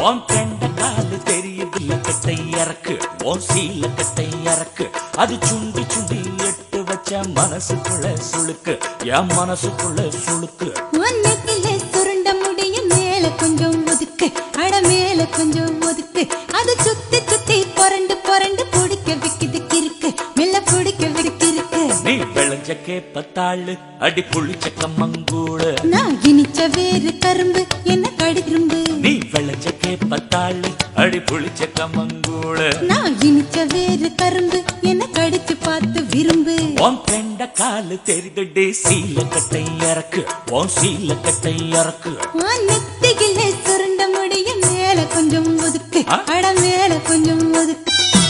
உன் கண்ட காலு தெரியுது கட்டை இறக்கு உன் சீல கட்டை இறக்கு அது சுண்டி சுண்டி எட்டு வச்ச மனசுக்குள்ள சுளுக்கு என் மனசுக்குள்ள சுளுக்கு உன்னைக்கிலே சுருண்ட முடிய மேல கொஞ்சம் ஒதுக்கு அட மேல கொஞ்சம் ஒதுக்கு அது சுத்தி சுத்தி புரண்டு புரண்டு பிடிக்க வைக்குது கிறுக்கு மெல்ல பிடிக்க வைக்கிருக்கு நீ விளைஞ்ச கேப்பத்தாளு அடி புளிச்ச கம்மங்கூழு நான் இனிச்ச வேறு கரும்பு என்ன கடிரும்பு நீ விளைஞ்ச கேப்பத்தாளு அடி புளிச்ச கம்மங்கூழு நான் இனிச்ச வேறு கரும்பு என்ன கடிச்சு பார்த்து விரும்பு உன் கண்ட காலு தெரிதடி சீல கட்டை இறக்கு உன் சீல கட்டை இறக்கு உன் நெத்தியிலே சுருண்ட முடிய மேல கொஞ்சம் ஒதுக்கு ஆ? அட மேல கொஞ்சம் ஒதுக்கு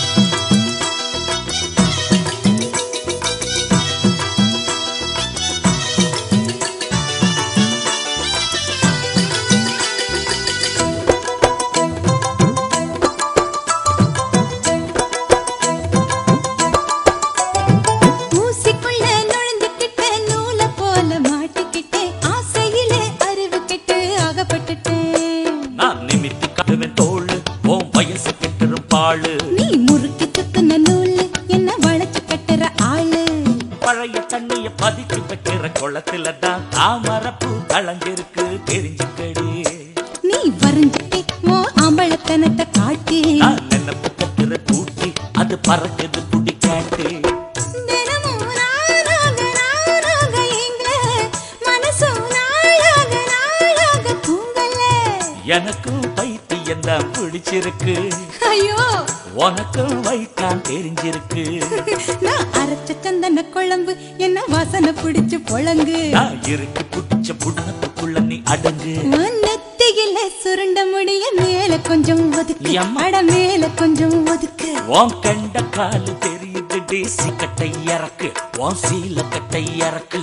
ஊசிக்குள்ள நுழைஞ்சுக்கிட்ட நூல போல மாட்டிக்கிட்டே ஆசையிலே அறிவு கெட்டு அகப்பட்டுட்டேன் நான் நிமித்தி காட்டுவேன் தோளு உன் வயசு கெட்டுரும் பாழு நீ முறுக்கி சுத்துன நூலு என்ன வளைச்சு கட்டுற ஆளு பழைய தண்ணிய பதிச்சு வைக்கிற குளத்துல தான் தாமரப்பூ தளஞ்சிருக்கு தெரிஞ்சுக்கடி நீ வரைஞ்சிட்டே ஓ அம்பளத்தனத்தை காட்டி நான் நினைப்பு கட்டுற கூட்டி அது பறக்குது புடிக்காட்டு தினமும் நானாக நானாக எங்க மனசும் நாளாக நாளாக தூங்கல எனக்கும் பைத்தியம் தான் பிடிச்சிருக்கு ஐயோ உனக்கும் வைக்கான் தெரிஞ்சிருக்கு நான் அரைச்ச சந்தன குழம்பு என்ன வாசனை பிடிச்சு பொழங்கு நான் இருக்கு புடிச்ச புடனத்துக்குள்ள நீ அடங்கு உன் நெத்தியில சுருண்ட முடிய மேல கொஞ்சம் ஒதுக்கு எம்மா. அட மேல கொஞ்சம் ஒதுக்கு உன் கண்ட காலு தெரியுது டேசி கட்டை இறக்கு உன் சீல கட்டை இறக்கு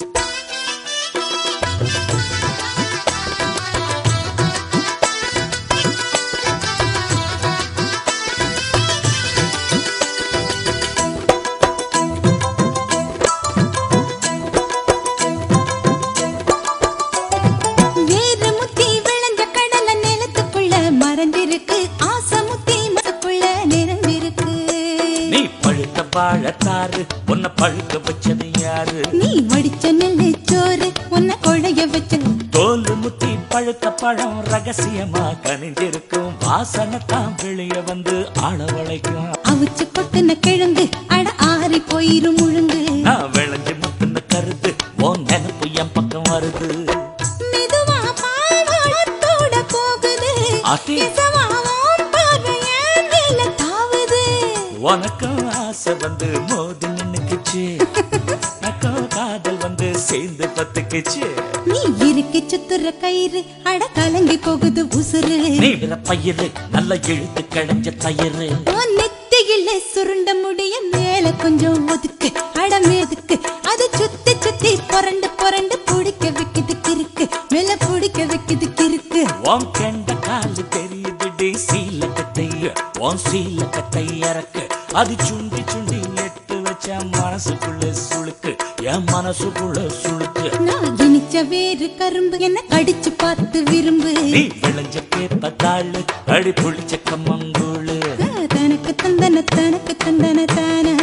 வேறு முத்தி விளைஞ்ச கடல நிலத்துக்குள்ள மறைஞ்சிருக்கு ஆசை முத்தி மனசுக்குள்ள நிறைஞ்சிருக்கு நீ பழுத்த வாழத்தாரு உன்னை பழுக்க வச்சது யாரு நீ வடிச்ச நெல்லு சோறு உன்னை கொழைய வச்ச தோல் முத்தி பழுத்த பழம் ரகசியமா கனிஞ்சிருக்கும் வாசனை தான் வெளிய வந்து ஆளவளைக்கும் அவிச்சு கொட்டுன கிழங்கு அட ஆறி போயிரும் முழுங்கு நான் விளைஞ்சு முத்துன கருது உன் நினப்பு என் பக்கம் வருது மெதுவா பாவாடத்தோட போகுது அடி. இசவா உன் பார்வை என் மேல தாவுது உனக்கும் ஆசை வந்து மோதி நின்னுக்குச்சு எனக்கும் காதல் வந்து சேர்ந்து பத்துக்குச்சு நீ இறுக்கி சுத்துற கயிறு அட கலங்கி போகுது உசுறு நீ விர பயிறு நல்ல இழுத்து கடைஞ்ச தயிறு உன் நெத்தியில சுருண்ட முடிய மேல கொஞ்சம் ஒதுக்கு அட மேதுக்கு அது சுத்தி சுத்தி புரண்டு புரண்டு பிடிக்க வைக்குது கிறுக்கு மேல பிடிக்க வைக்குது கிறுக்கு உன் கெண்ட காலு தெரியுது டி சீல கட்டை உன் சீல கட்டை இறக்கு அது சுண்டி சுண்டி எட்டு வச்ச மனசுக்குள்ள சுளுக்கு என் மனசுக்குள்ள சுளுக்கு நான் இனிச்ச வேறு கரும்பு என்ன கடிச்சு பார்த்து விரும்பு நீ விளைஞ்ச கேப்பத்தாளு அடி புளிச்ச கம்மங்கூழு தனக்கு தந்தன தனக்கு தந்தன தான